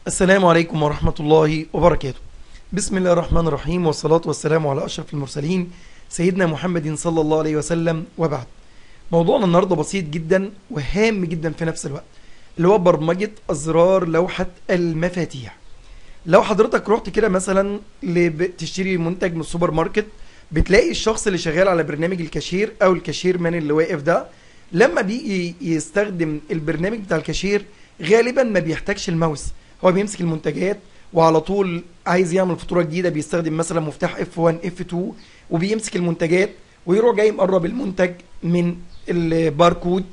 السلام عليكم ورحمة الله وبركاته بسم الله الرحمن الرحيم والصلاة والسلام على أشرف المرسلين سيدنا محمد صلى الله عليه وسلم وبعد موضوعنا النهاردة بسيط جدا وهام جدا في نفس الوقت اللي هو برمجة أزرار لوحة المفاتيح لو حضرتك رحت كده مثلا لب- تشتري منتج من السوبر ماركت بتلاقي الشخص اللي شغال على برنامج الكاشير او الكاشير مان اللي واقف ده لما بيجي يستخدم البرنامج بتاع الكاشير غالبا ما بيحتاجش الماوس هو بيمسك المنتجات وعلى طول عايز يعمل فاتوره جديده بيستخدم مثلا مفتاح F1 F2 وبيمسك المنتجات ويروح جاي مقرب المنتج من الباركود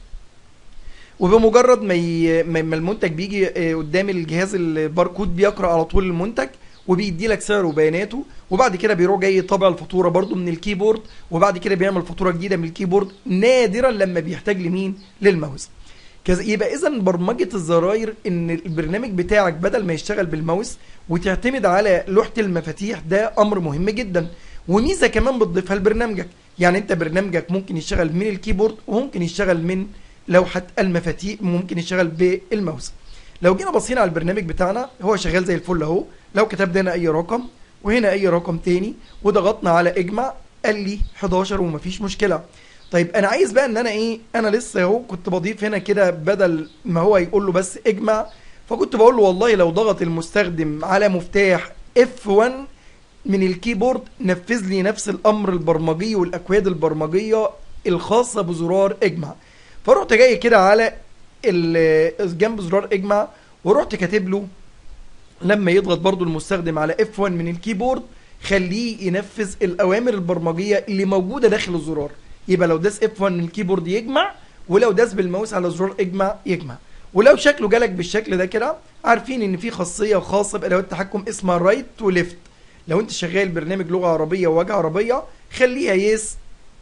وبمجرد ما ي... ما ما المنتج بيجي آه، قدام الجهاز الباركود بيقرا على طول المنتج وبيدي لك سعره وبياناته وبعد كده بيروح جاي طابع الفاتوره برضو من الكيبورد وبعد كده بيعمل فاتوره جديده من الكيبورد نادرا لما بيحتاج لمين للماوس كذا يبقى اذا برمجه الزراير ان البرنامج بتاعك بدل ما يشتغل بالماوس وتعتمد على لوحه المفاتيح ده امر مهم جدا وميزه كمان بتضيفها لبرنامجك يعني انت برنامجك ممكن يشتغل من الكيبورد وممكن يشتغل من لوحه المفاتيح ممكن يشتغل بالماوس لو جينا بصينا على البرنامج بتاعنا هو شغال زي الفل اهو لو كتبنا هنا اي رقم وهنا اي رقم تاني وضغطنا على اجمع قال لي 11 ومفيش مشكله طيب انا عايز بقى ان انا ايه انا لسه اهو كنت بضيف هنا كده بدل ما هو يقول له بس اجمع فكنت بقول له والله لو ضغط المستخدم على مفتاح F1 من الكيبورد نفذ لي نفس الامر البرمجي والاكواد البرمجيه الخاصه بزرار اجمع فرحت جاي كده على ال- جنب زرار اجمع ورحت كاتب له لما يضغط برضو المستخدم على F1 من الكيبورد خليه ينفذ الأوامر البرمجية اللي موجودة داخل الزرار يبقى لو داس F1 من الكيبورد يجمع ولو داس بالماوس على زرار اجمع يجمع ولو شكله جالك بالشكل ده كده عارفين ان في خاصية خاصة بأدوات التحكم اسمها رايت وليفت لو انت شغال برنامج لغة عربية وواجهة عربية خليها يس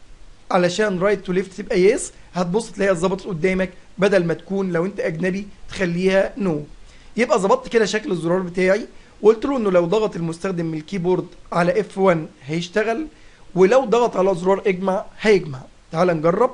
علشان رايت تو ليفت تبقى يس هتبص تلاقيها اتظبطت قدامك بدل ما تكون لو انت اجنبي تخليها نو no. يبقى ظبطت كده شكل الزرار بتاعي وقلت له انه لو ضغط المستخدم من الكيبورد على F1 هيشتغل ولو ضغط على زرار اجمع هيجمع تعال نجرب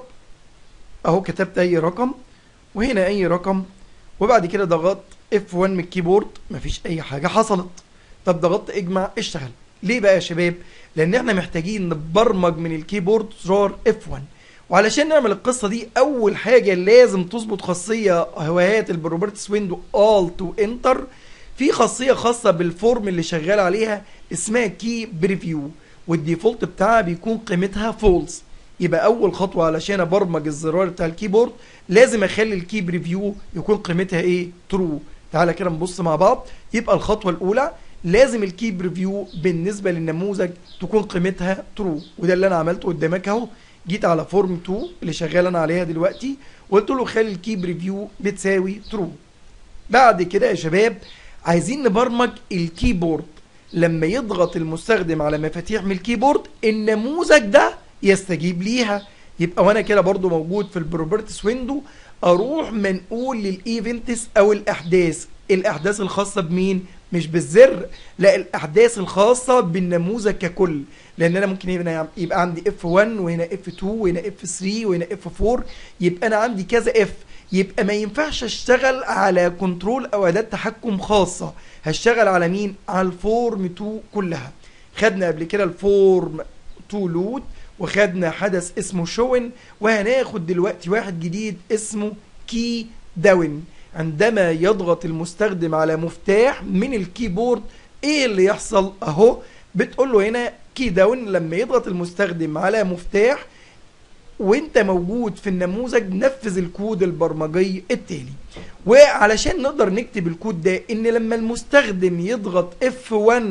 اهو كتبت اي رقم وهنا اي رقم وبعد كده ضغطت F1 من الكيبورد مفيش اي حاجة حصلت طب ضغطت اجمع اشتغل ليه بقى يا شباب لان احنا محتاجين نبرمج من الكيبورد زرار F1 وعلشان نعمل القصه دي اول حاجه لازم تظبط خاصيه هوايات البروبرتس ويندو الت وانتر في خاصيه خاصه بالفورم اللي شغال عليها اسمها كي بريفيو والديفولت بتاعها بيكون قيمتها فولس يبقى اول خطوه علشان ابرمج الزرار بتاع الكيبورد لازم اخلي الكي بريفيو يكون قيمتها ايه ترو تعالى كده نبص مع بعض يبقى الخطوه الاولى لازم الكي بريفيو بالنسبه للنموذج تكون قيمتها ترو وده اللي انا عملته قدامك اهو جيت على فورم 2 اللي شغال انا عليها دلوقتي وقلت له خلي الكي بريفيو بتساوي ترو بعد كده يا شباب عايزين نبرمج الكيبورد لما يضغط المستخدم على مفاتيح من الكيبورد النموذج ده يستجيب ليها يبقى وانا كده برضو موجود في البروبرتس ويندو اروح منقول للايفنتس او الاحداث الاحداث الخاصه بمين مش بالزر لا الاحداث الخاصه بالنموذج ككل لان انا ممكن يبقى, يبقى عندي اف 1 وهنا اف 2 وهنا اف 3 وهنا اف 4 يبقى انا عندي كذا اف يبقى ما ينفعش اشتغل على كنترول او اداه تحكم خاصه هشتغل على مين على الفورم 2 كلها خدنا قبل كده الفورم 2 لود وخدنا حدث اسمه شون وهناخد دلوقتي واحد جديد اسمه كي داون عندما يضغط المستخدم على مفتاح من الكيبورد ايه اللي يحصل اهو بتقول له هنا كي داون لما يضغط المستخدم على مفتاح وانت موجود في النموذج نفذ الكود البرمجي التالي وعلشان نقدر نكتب الكود ده ان لما المستخدم يضغط F1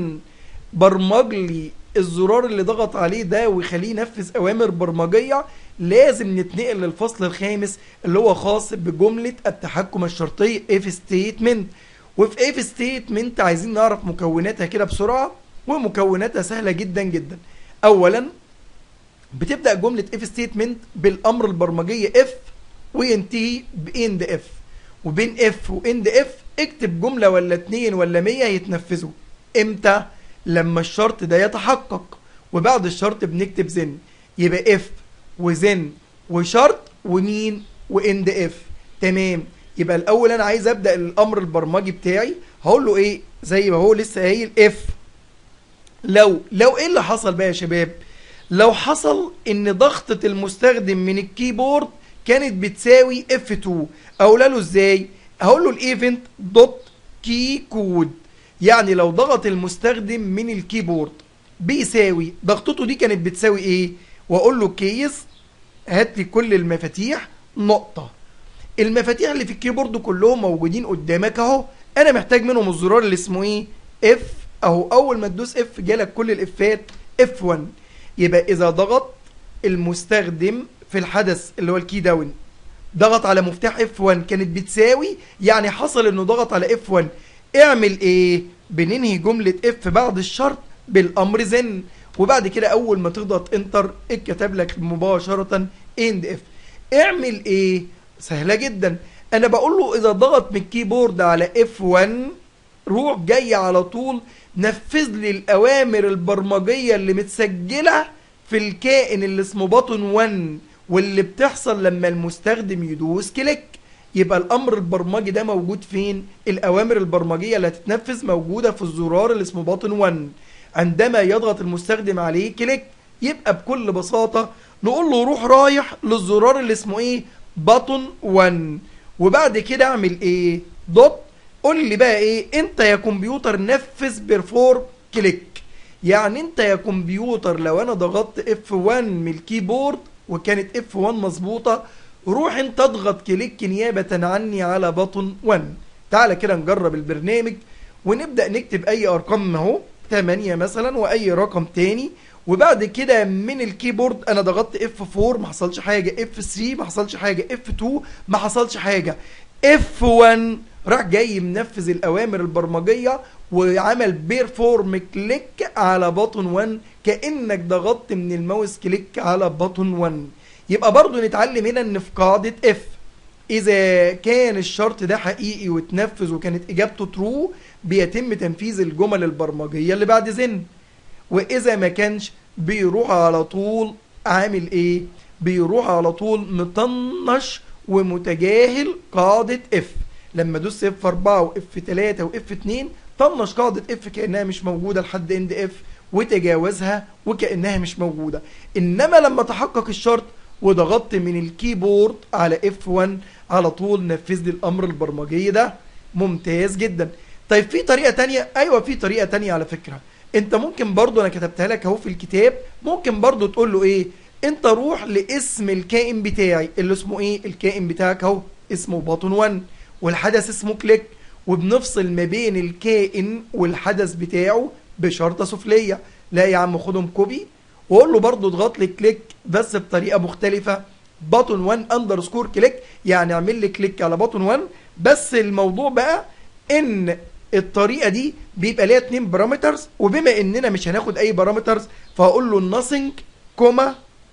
برمج لي الزرار اللي ضغط عليه ده ويخليه ينفذ اوامر برمجيه لازم نتنقل للفصل الخامس اللي هو خاص بجمله التحكم الشرطي if statement وفي if statement عايزين نعرف مكوناتها كده بسرعه ومكوناتها سهله جدا جدا اولا بتبدا جمله if statement بالامر البرمجيه if وينتهي باند if وبين if واند if اكتب جمله ولا اتنين ولا 100 يتنفذوا امتى لما الشرط ده يتحقق وبعد الشرط بنكتب زن يبقى اف وزن وشرط ومين واند اف تمام يبقى الاول انا عايز ابدا الامر البرمجي بتاعي هقول له ايه زي ما هو لسه قايل اف لو لو ايه اللي حصل بقى يا شباب لو حصل ان ضغطة المستخدم من الكيبورد كانت بتساوي F2 اقول له ازاي هقول له الايفنت دوت كي كود يعني لو ضغط المستخدم من الكيبورد بيساوي ضغطته دي كانت بتساوي ايه واقول له كيس هات لي كل المفاتيح نقطة المفاتيح اللي في الكيبورد كلهم موجودين قدامك اهو انا محتاج منهم الزرار اللي اسمه ايه اف اهو اول ما تدوس اف جالك كل الافات اف 1 يبقى اذا ضغط المستخدم في الحدث اللي هو الكي داون ضغط على مفتاح اف 1 كانت بتساوي يعني حصل انه ضغط على اف 1 اعمل ايه بننهي جملة اف بعد الشرط بالامر زن وبعد كده اول ما تضغط انتر اتكتب لك مباشرة اند اف اعمل ايه سهلة جدا انا بقول له اذا ضغط من الكيبورد على اف 1 روح جاي على طول نفذ لي الاوامر البرمجيه اللي متسجله في الكائن اللي اسمه بطن 1 واللي بتحصل لما المستخدم يدوس كليك يبقى الامر البرمجي ده موجود فين الاوامر البرمجيه اللي هتتنفذ موجوده في الزرار اللي اسمه بطن 1 عندما يضغط المستخدم عليه كليك يبقى بكل بساطه نقول له روح رايح للزرار اللي اسمه ايه بطن 1 وبعد كده اعمل ايه دوت قول لي بقى ايه انت يا كمبيوتر نفذ بيرفورم كليك يعني انت يا كمبيوتر لو انا ضغطت F1 من الكيبورد وكانت F1 مظبوطه روح انت اضغط كليك نيابه عني على بطن 1 تعالى كده نجرب البرنامج ونبدا نكتب اي ارقام اهو 8 مثلا واي رقم تاني وبعد كده من الكيبورد انا ضغطت F4 ما حصلش حاجه F3 ما حصلش حاجه F2 ما حصلش حاجه F1 راح جاي منفذ الاوامر البرمجيه وعمل بيرفورم كليك على بطن 1 كانك ضغطت من الماوس كليك على بطن 1 يبقى برضو نتعلم هنا ان في قاعده اف اذا كان الشرط ده حقيقي واتنفذ وكانت اجابته ترو بيتم تنفيذ الجمل البرمجيه اللي بعد زن واذا ما كانش بيروح على طول عامل ايه بيروح على طول مطنش ومتجاهل قاعده اف لما ادوس اف 4 واف 3 واف 2 طنش قاعده اف كانها مش موجوده لحد اند اف وتجاوزها وكانها مش موجوده انما لما تحقق الشرط وضغطت من الكيبورد على اف 1 على طول نفذ لي الامر البرمجي ده ممتاز جدا طيب في طريقه تانية ايوه في طريقه تانية على فكره انت ممكن برضو انا كتبتها لك اهو في الكتاب ممكن برضو تقول له ايه انت روح لاسم الكائن بتاعي اللي اسمه ايه الكائن بتاعك اهو اسمه بطن 1 والحدث اسمه كليك وبنفصل ما بين الكائن والحدث بتاعه بشرطه سفليه لا يا عم خدهم كوبي واقول له برضه اضغط لي كليك بس بطريقه مختلفه بطن 1 اندرسكور كليك يعني اعمل لي كليك على بطن 1 بس الموضوع بقى ان الطريقه دي بيبقى ليها اتنين بارامترز وبما اننا مش هناخد اي بارامترز فهقول له nothing كوما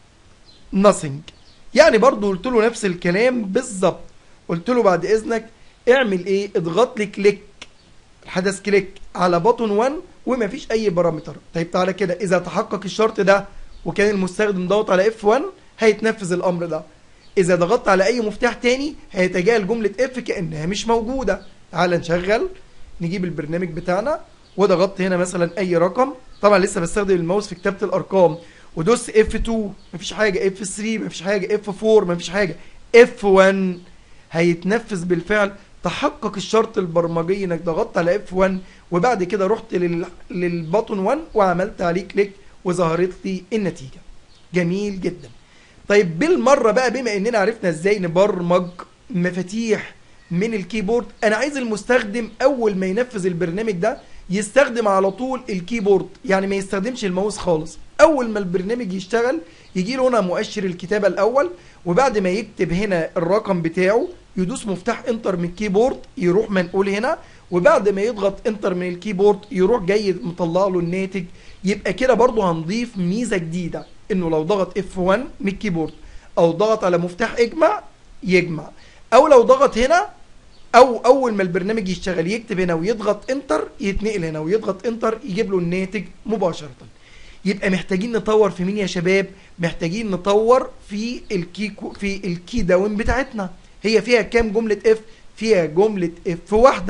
nothing يعني برضه قلت له نفس الكلام بالظبط قلت له بعد اذنك اعمل ايه اضغط لي كليك الحدث كليك على بطن 1 ومفيش اي بارامتر طيب تعالى كده اذا تحقق الشرط ده وكان المستخدم ضغط على اف 1 هيتنفذ الامر ده اذا ضغطت على اي مفتاح تاني هيتجاهل جمله اف كانها مش موجوده تعال نشغل نجيب البرنامج بتاعنا وضغطت هنا مثلا اي رقم طبعا لسه بستخدم الماوس في كتابه الارقام ودوس اف 2 مفيش حاجه اف 3 مفيش حاجه اف 4 مفيش حاجه اف 1 هيتنفذ بالفعل تحقق الشرط البرمجي انك ضغطت على اف 1 وبعد كده رحت لل... للبطن 1 وعملت عليه كليك وظهرت لي النتيجه جميل جدا طيب بالمره بقى بما اننا عرفنا ازاي نبرمج مفاتيح من الكيبورد انا عايز المستخدم اول ما ينفذ البرنامج ده يستخدم على طول الكيبورد يعني ما يستخدمش الماوس خالص اول ما البرنامج يشتغل يجي له هنا مؤشر الكتابه الاول وبعد ما يكتب هنا الرقم بتاعه يدوس مفتاح انتر من الكيبورد يروح منقول هنا وبعد ما يضغط انتر من الكيبورد يروح جاي مطلع له الناتج يبقى كده برضه هنضيف ميزه جديده انه لو ضغط F1 من الكيبورد او ضغط على مفتاح اجمع يجمع او لو ضغط هنا او اول ما البرنامج يشتغل يكتب هنا ويضغط انتر يتنقل هنا ويضغط انتر يجيب له الناتج مباشره يبقى محتاجين نطور في مين يا شباب محتاجين نطور في الكي في الكي داون بتاعتنا هي فيها كام جمله اف فيها جمله اف واحده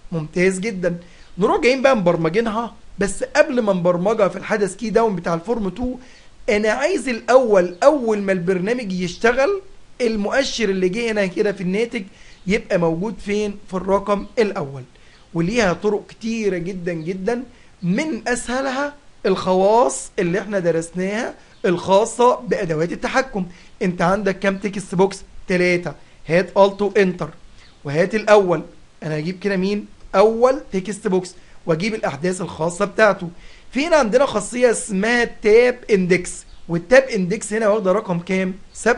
ممتاز جدا نروح جايين بقى مبرمجينها بس قبل ما نبرمجها في الحدث كي داون بتاع الفورم 2 انا عايز الاول اول ما البرنامج يشتغل المؤشر اللي جه هنا كده في الناتج يبقى موجود فين في الرقم الاول وليها طرق كتيرة جدا جدا من اسهلها الخواص اللي احنا درسناها الخاصة بادوات التحكم انت عندك كام تكست بوكس تلاتة هات التو انتر وهات الاول انا هجيب كده مين اول تكست بوكس واجيب الاحداث الخاصة بتاعته في هنا عندنا خاصية اسمها تاب اندكس والتاب اندكس هنا واخده رقم كام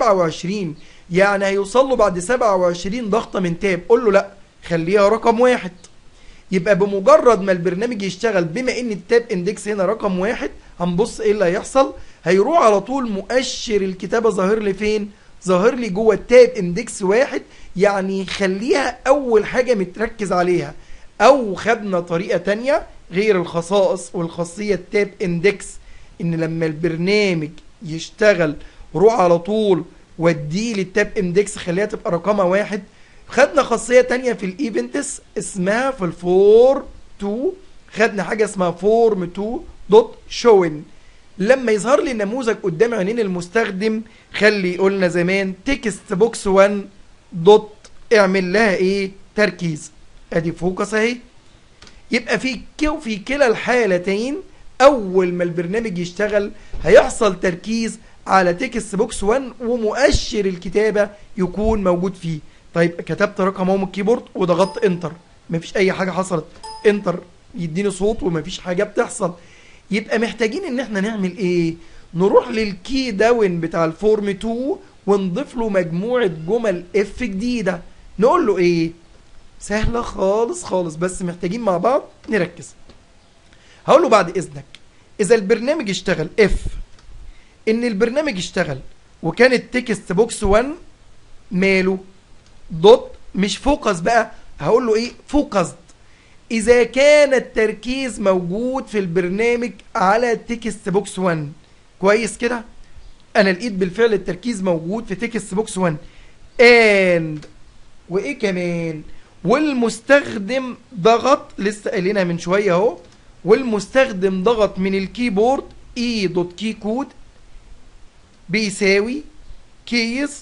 27 يعني هيوصل له بعد 27 ضغطة من تاب قول له لا خليها رقم واحد يبقى بمجرد ما البرنامج يشتغل بما ان التاب اندكس هنا رقم واحد هنبص ايه اللي هيحصل هيروح على طول مؤشر الكتابة ظاهر لي فين ظاهر لي جوه التاب اندكس واحد يعني خليها اول حاجة متركز عليها او خدنا طريقة تانية غير الخصائص والخاصية التاب اندكس ان لما البرنامج يشتغل روح على طول وديه للتاب اندكس خليها تبقى رقمها واحد خدنا خاصية تانية في الايفنتس اسمها في الفور 2 خدنا حاجة اسمها فورم 2 دوت شوين لما يظهر لي النموذج قدام عينين المستخدم خلي قلنا زمان تكست بوكس 1 دوت اعمل لها ايه تركيز ادي فوكس اهي يبقى في كو في كلا الحالتين اول ما البرنامج يشتغل هيحصل تركيز على تكست بوكس 1 ومؤشر الكتابه يكون موجود فيه طيب كتبت رقم اهو من الكيبورد وضغطت انتر مفيش اي حاجه حصلت انتر يديني صوت ومفيش حاجه بتحصل يبقى محتاجين ان احنا نعمل ايه نروح للكي داون بتاع الفورم 2 ونضيف له مجموعه جمل اف جديده نقول له ايه سهله خالص خالص بس محتاجين مع بعض نركز هقول له بعد اذنك اذا البرنامج اشتغل اف ان البرنامج اشتغل وكان التكست بوكس 1 ماله دوت مش فوكس بقى هقول له ايه فوكسد اذا كان التركيز موجود في البرنامج على تكست بوكس 1 كويس كده انا لقيت بالفعل التركيز موجود في تكست بوكس 1 اند وايه كمان والمستخدم ضغط لسه قايلينها من شويه اهو والمستخدم ضغط من الكيبورد اي دوت كي كود بيساوي كيس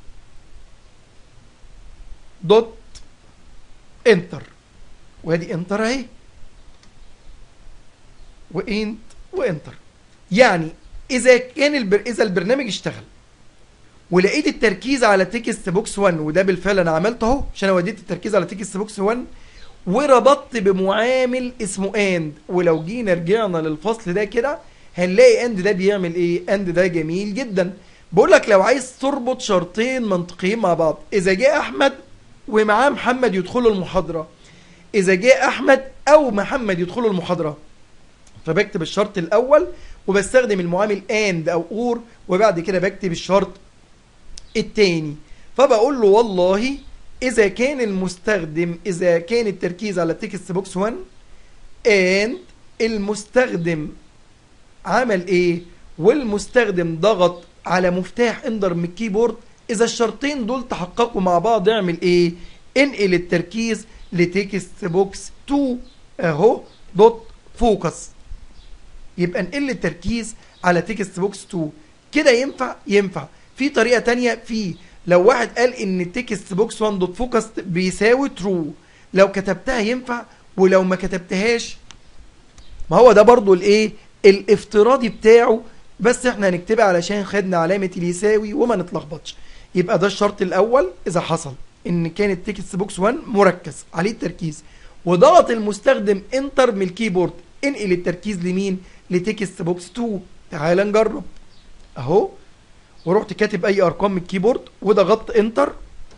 دوت انتر وادي انتر اهي وانت وانتر يعني اذا كان البر... اذا البرنامج اشتغل ولقيت التركيز على تكست بوكس 1 وده بالفعل انا عملته اهو عشان انا وديت التركيز على تكست بوكس 1 وربطت بمعامل اسمه اند ولو جينا رجعنا للفصل ده كده هنلاقي اند ده بيعمل ايه اند ده جميل جدا بقول لك لو عايز تربط شرطين منطقيين مع بعض اذا جه احمد ومعاه محمد يدخلوا المحاضره اذا جه احمد او محمد يدخلوا المحاضره فبكتب الشرط الاول وبستخدم المعامل اند او اور وبعد كده بكتب الشرط التاني فبقول له والله اذا كان المستخدم اذا كان التركيز على تكست بوكس 1 and المستخدم عمل ايه والمستخدم ضغط على مفتاح اندر من الكيبورد اذا الشرطين دول تحققوا مع بعض اعمل ايه انقل التركيز لتكست بوكس 2 اهو دوت فوكس يبقى انقل التركيز على تكست بوكس 2 كده ينفع ينفع في طريقه تانية في لو واحد قال ان تكست بوكس 1 دوت فوكس بيساوي ترو لو كتبتها ينفع ولو ما كتبتهاش ما هو ده برضو الايه الافتراضي بتاعه بس احنا هنكتبها علشان خدنا علامه اليساوي وما نتلخبطش يبقى ده الشرط الاول اذا حصل ان كان التكست بوكس 1 مركز عليه التركيز وضغط المستخدم انتر من الكيبورد انقل التركيز لمين لتكست بوكس 2 تعال نجرب اهو ورحت كاتب اي ارقام من الكيبورد وضغطت انتر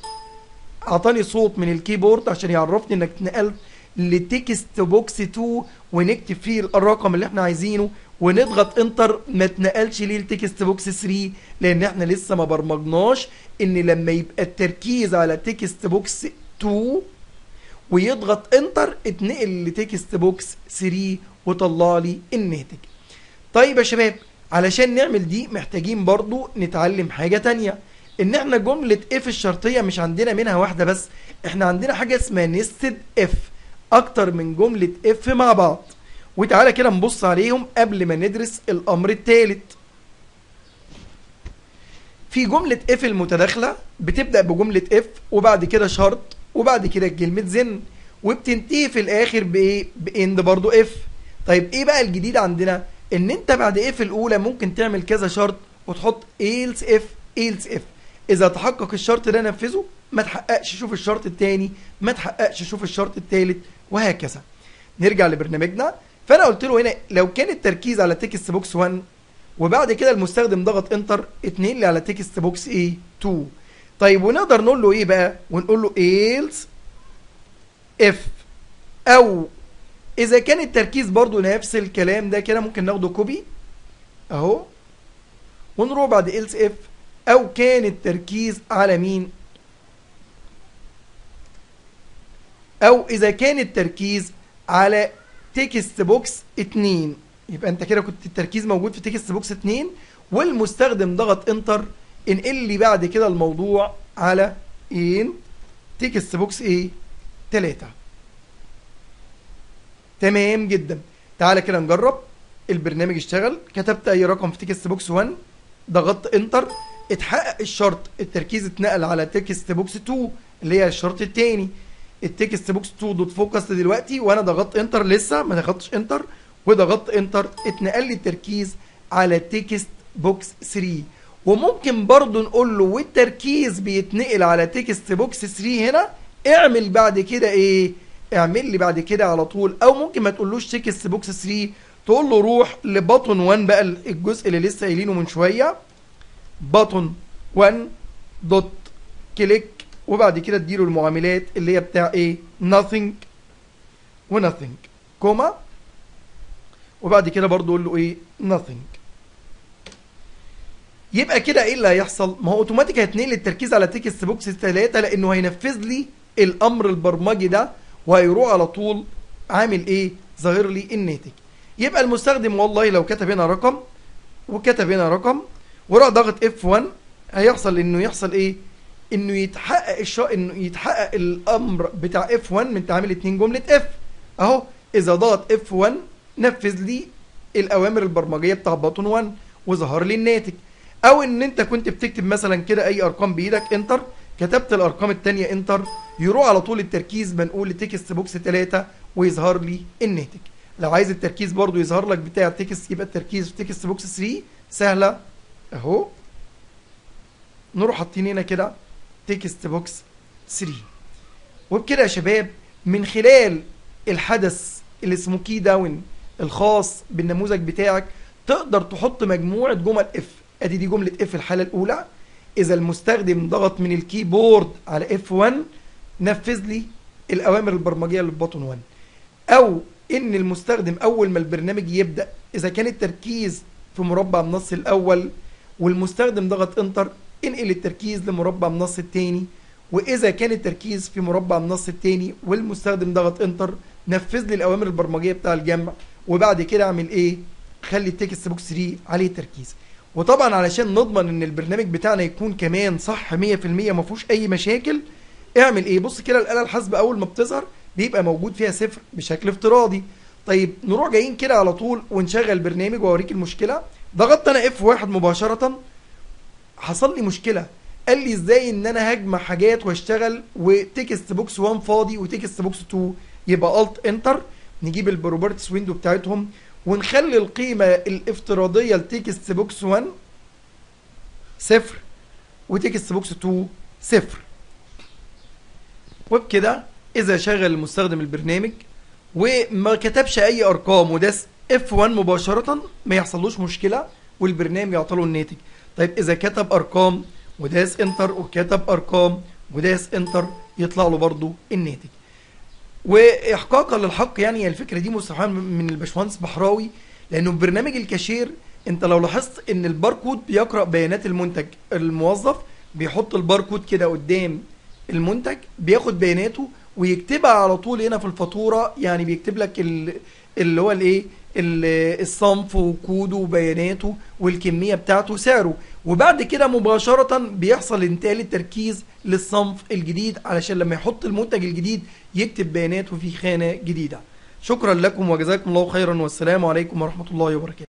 اعطاني صوت من الكيبورد عشان يعرفني انك اتنقلت لتكست بوكس 2 ونكتب فيه الرقم اللي احنا عايزينه ونضغط انتر ما اتنقلش ليه لتكست بوكس 3 لان احنا لسه ما برمجناش ان لما يبقى التركيز على تكست بوكس 2 ويضغط انتر اتنقل لتكست بوكس 3 وطلع لي الناتج طيب يا شباب علشان نعمل دي محتاجين برضو نتعلم حاجة تانية ان احنا جملة اف الشرطية مش عندنا منها واحدة بس احنا عندنا حاجة اسمها نستد اف اكتر من جملة اف مع بعض وتعالى كده نبص عليهم قبل ما ندرس الامر الثالث في جملة اف المتداخلة بتبدأ بجملة اف وبعد كده شرط وبعد كده كلمة زن وبتنتهي في الاخر بايه باند برضو اف طيب ايه بقى الجديد عندنا ان انت بعد اف الاولى ممكن تعمل كذا شرط وتحط ايلس اف ايلس اف اذا تحقق الشرط ده نفذه ما تحققش شوف الشرط الثاني ما تحققش شوف الشرط الثالث وهكذا نرجع لبرنامجنا فانا قلت له هنا لو كان التركيز على تكست بوكس 1 وبعد كده المستخدم ضغط انتر اتنقل لي على تكست بوكس ايه 2 طيب ونقدر نقول له ايه بقى ونقول له ايلس اف او اذا كان التركيز برضو نفس الكلام ده كده ممكن ناخده كوبي اهو ونروح بعد ايلس اف او كان التركيز على مين او اذا كان التركيز على تكست بوكس 2 يبقى انت كده كنت التركيز موجود في تكست بوكس 2 والمستخدم ضغط انتر انقل لي بعد كده الموضوع على ان تكست بوكس ايه 3 تمام جدا تعالى كده نجرب البرنامج اشتغل كتبت اي رقم في تكست بوكس 1 ضغطت انتر اتحقق الشرط التركيز اتنقل على تكست بوكس 2 اللي هي الشرط الثاني التكست بوكس 2 دوت فوكس دلوقتي وانا ضغطت انتر لسه ما ضغطتش انتر وضغطت انتر اتنقل لي التركيز على تكست بوكس 3 وممكن برضو نقول له والتركيز بيتنقل على تكست بوكس 3 هنا اعمل بعد كده ايه اعمل لي بعد كده على طول او ممكن ما تقولوش تكست بوكس 3 تقول له روح لبطن 1 بقى الجزء اللي لسه قايلينه من شويه بطن 1 دوت كليك وبعد كده اديله المعاملات اللي هي بتاع ايه nothing و nothing كوما وبعد كده برضو اقول له ايه nothing يبقى كده ايه اللي هيحصل ما هو اوتوماتيك هيتنقل التركيز على تكست بوكس 3 لانه هينفذ لي الامر البرمجي ده وهيروح على طول عامل ايه ظاهر لي الناتج يبقى المستخدم والله لو كتب هنا رقم وكتب هنا رقم وراح ضغط F1 هيحصل انه يحصل ايه انه يتحقق الش... انه يتحقق الامر بتاع F1 من تعامل اتنين جمله F اهو اذا ضغط F1 نفذ لي الاوامر البرمجيه بتاع بطن 1 وظهر لي الناتج او ان انت كنت بتكتب مثلا كده اي ارقام بايدك انتر كتبت الارقام الثانيه انتر يروح على طول التركيز منقول لتكست بوكس 3 ويظهر لي الناتج لو عايز التركيز برضو يظهر لك بتاع تكست يبقى التركيز في تكست بوكس 3 سهله اهو نروح حاطين هنا كده تكست بوكس 3 وبكده يا شباب من خلال الحدث اللي اسمه كي داون الخاص بالنموذج بتاعك تقدر تحط مجموعه جمل اف ادي دي جمله اف الحاله الاولى اذا المستخدم ضغط من الكيبورد على اف 1 نفذ لي الاوامر البرمجيه اللي في بطن 1 او ان المستخدم اول ما البرنامج يبدا اذا كان التركيز في مربع النص الاول والمستخدم ضغط انتر انقل التركيز لمربع النص الثاني واذا كان التركيز في مربع النص الثاني والمستخدم ضغط انتر نفذ لي الاوامر البرمجيه بتاع الجمع وبعد كده اعمل ايه خلي التكست بوكس 3 عليه تركيز وطبعا علشان نضمن ان البرنامج بتاعنا يكون كمان صح 100% ما فيهوش اي مشاكل اعمل ايه بص كده الاله الحاسبه اول ما بتظهر بيبقى موجود فيها صفر بشكل افتراضي طيب نروح جايين كده على طول ونشغل برنامج واوريك المشكله ضغطت انا اف واحد مباشره حصل لي مشكله قال لي ازاي ان انا هجمع حاجات واشتغل وتكست بوكس 1 فاضي وتكست بوكس 2 يبقى الت انتر نجيب البروبرتس ويندو بتاعتهم ونخلي القيمه الافتراضيه لتكست بوكس 1 صفر وتكست بوكس 2 صفر وبكده اذا شغل المستخدم البرنامج وما كتبش اي ارقام وداس F1 مباشرة ما يحصلوش مشكلة والبرنامج يعطله الناتج طيب اذا كتب ارقام وداس انتر وكتب ارقام وداس انتر يطلع له برضو الناتج واحقاقا للحق يعني الفكره دي مستوحاه من الباشمهندس بحراوي لانه برنامج الكاشير انت لو لاحظت ان الباركود بيقرا بيانات المنتج الموظف بيحط الباركود كده قدام المنتج بياخد بياناته ويكتبها على طول هنا في الفاتوره يعني بيكتب لك اللي هو الايه ال- الصنف وكوده وبياناته والكمية بتاعته سعره وبعد كده مباشرة بيحصل انتقال التركيز للصنف الجديد علشان لما يحط المنتج الجديد يكتب بياناته في خانة جديدة شكرا لكم وجزاكم الله خيرا والسلام عليكم ورحمة الله وبركاته